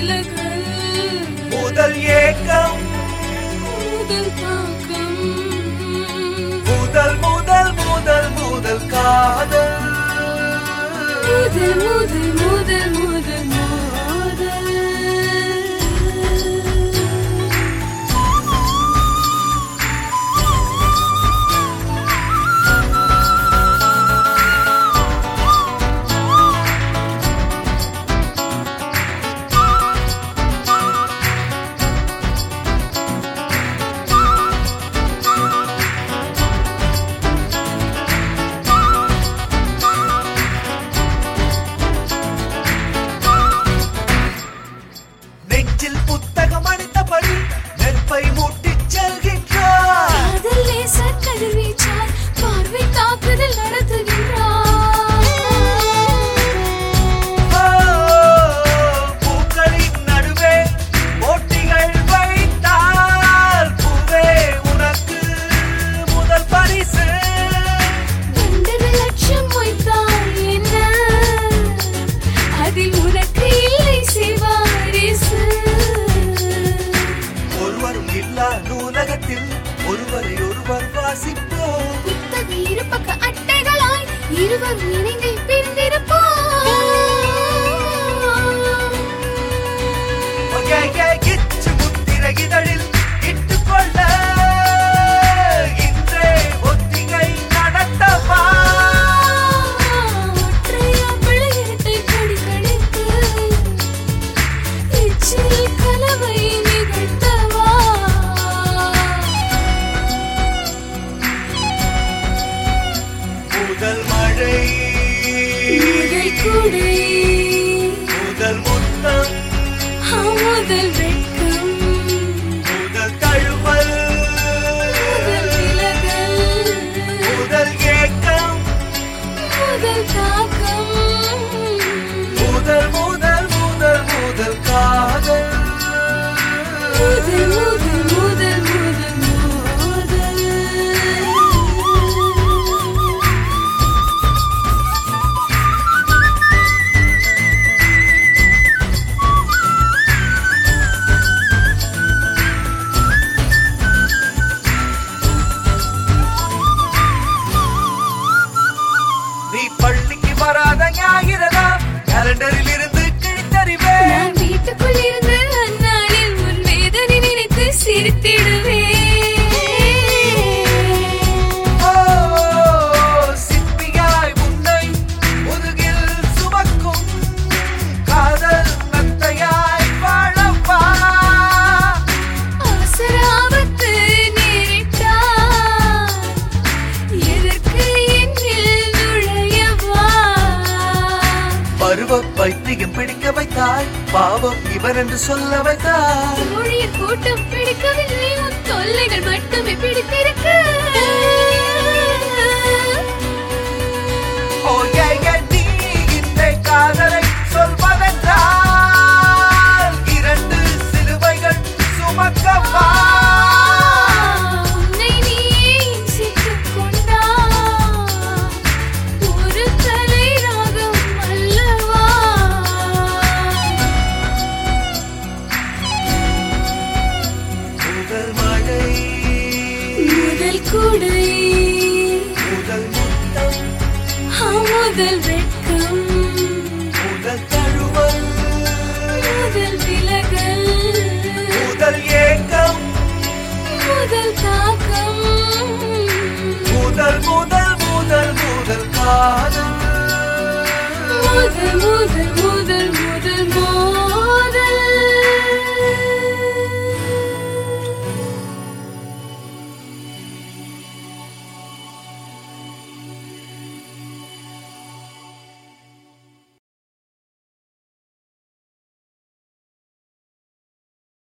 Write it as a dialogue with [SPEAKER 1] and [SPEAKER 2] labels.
[SPEAKER 1] விலகல்
[SPEAKER 2] முதல் ஏக்கம்
[SPEAKER 1] முதல் தாக்கம்
[SPEAKER 2] முதல் முதல் முதல் முதல் காதல்
[SPEAKER 1] முதல் முதல் முதல் முதல் மோதல்
[SPEAKER 2] நெஞ்சில் புத்தகம் அடித்தபடி நெருப்பை மூட்டிச் செல்கின்றார்
[SPEAKER 1] காதல் லேசர் கதிர்வீச்சால் பார்வை தாக்குதல் நடத்துகின்றார்
[SPEAKER 2] ஓ, பூக்களின் நடுவே போட்டிகள் வைத்தால் பூவே உனக்கு முதல் பரிசு
[SPEAKER 1] ரெண்டரை லட்சம் வைத்தால் என்ன அதில் உனக்கு இல்லை சிவாரிசு
[SPEAKER 2] ஒருவரும் இல்லா நூலகத்தில் ஒருவரை ஒருவர் வாசிப்போம்
[SPEAKER 1] புத்தக இருபக்க அட்டைகளாய் இருவரும் இணைந்து பிரிந்திருப்போம்
[SPEAKER 2] கிச்சு முத்திர இதழில் இட்டுக்கொள்ள இன்றே ஒத்திகை நடத்தவா
[SPEAKER 1] ஒற்றையா பிள்ளையிரட்டை கடி கடித்து எச்சில் கலவை நிகழ்த்தவா
[SPEAKER 2] முதல் மழை
[SPEAKER 1] முதல் குடை
[SPEAKER 2] முதல் முத்தம்
[SPEAKER 1] முதல் வெட்கம்
[SPEAKER 2] முதல் தழுவல்
[SPEAKER 1] முதல் விலகல்
[SPEAKER 2] முதல் ஏக்கம்
[SPEAKER 1] முதல் தாக்கம்
[SPEAKER 2] முதல் முதல் முதல் முதல் காதல்
[SPEAKER 1] முதல் முதல் முதல் முதல் மோதல்
[SPEAKER 2] நீ பள்ளிக்கு வராத ஞாயிறதா கேலண்டரில் இருந்து கிழித்தறிவேன்
[SPEAKER 1] நான் வீட்டுக்குள் இருந்து அந்நாளில் உன் வேதனை நினைத்து சிரித்திடுவேன்
[SPEAKER 2] ஓ, சிற்பியாய் உன்னை முதுகில் சுமக்கும் காதல் நத்தையாய் வாழவா
[SPEAKER 1] அவசர ஆபத்து நேரிட்டால் எதற்கு என்னில் நுழையவா
[SPEAKER 2] பருவ பைத்தியம் பிடிக்க வைத்தாய் பாவம் இவர் என்று சொல்ல வைத்தாய்
[SPEAKER 1] தோழியின் கூட்டம் பிடிக்கவில்லை உன் தொல்லைகள் மட்டுமே பிடித்திருக்கு
[SPEAKER 2] ஓ ஏ, ஏ, நீ இந்த காதலை சொல்வதென்றால் இரண்டு சிலுவைகள் சுமக்கவா
[SPEAKER 1] உன்னை நீயே இன்சித்துக் கொண்டாய். ஒரு தலை ராகம் அல்லவா
[SPEAKER 2] முதல் மழை
[SPEAKER 1] முதல் குடை
[SPEAKER 2] முதல் முத்தம்
[SPEAKER 1] முதல் வெட்கம்
[SPEAKER 2] முதல் தழுவல்
[SPEAKER 1] முதல் விலகல்
[SPEAKER 2] முதல் ஏக்கம்
[SPEAKER 1] முதல் தாக்கம்
[SPEAKER 2] முதல் முதல் முதல் முதல் காதல்
[SPEAKER 1] முதல் முதல் முதல்